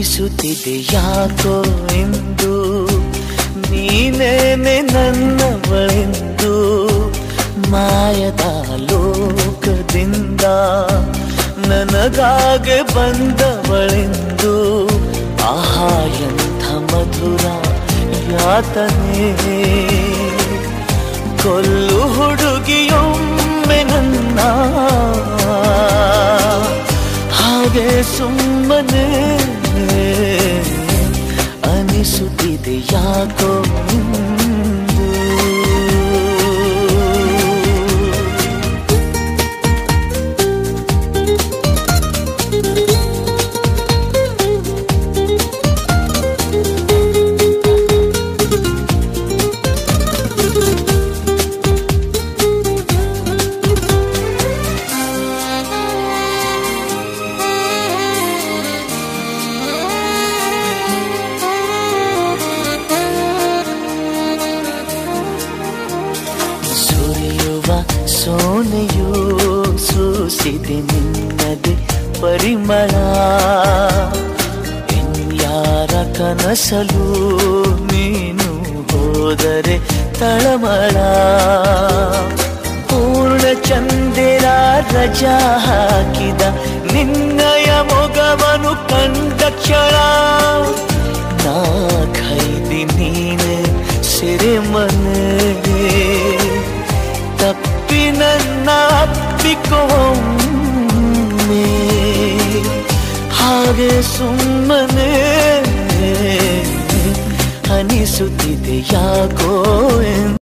ಅನಿಸುತ್ತಿದೆ ಯಾಕೋ ಎಂದು ನೀನೇನೆ ನನ್ನವಳೆಂದು ಮಾಯದ ಲೋಕದಿಂದ ನನಗಾಗೆ ಬಂದವಳೆಂದು ಆಹಾ ಎಂಥ ಮಧುರ ಯಾತನೆ ಕೊಲ್ಲು ಹುಡುಗಿಯೊಮ್ಮೆ ನನ್ನ ಹಾಗೆ ಸುಮ್ಮನೆ ಅನಿಸುತ್ತಿದೆ ಯಾಕೋ ಇಂದು. ಸುರಿಯುವ ಸೋನೆಯು ಸೂಸಿದೆ ನಿನ್ನದೆ ಪರಿಮಳ ಇನ್ಯಾರ ಕನಸಲು ನೀನು ಹೋದರೆ ತಳಮಳ ಪೂರ್ಣ ಚಂದಿರ ರಜಾ ಹಾಕಿದ ನಿನ್ನಯ ಮೊಗವನು ಕಂಡ ಕ್ಷಣ ನಾ ಖೈದಿ ನೀನೆ ಸಿರಿಮನೆ ತಪ್ಪಿ ನನ್ನ ಅಪ್ಪಿಕೊಮ್ಮೆ ಹಾಗೆ ಸುಮ್ಮನೆ ಅನಿಸುತ್ತಿದೆ ಯಾಕೋ ಎಂದು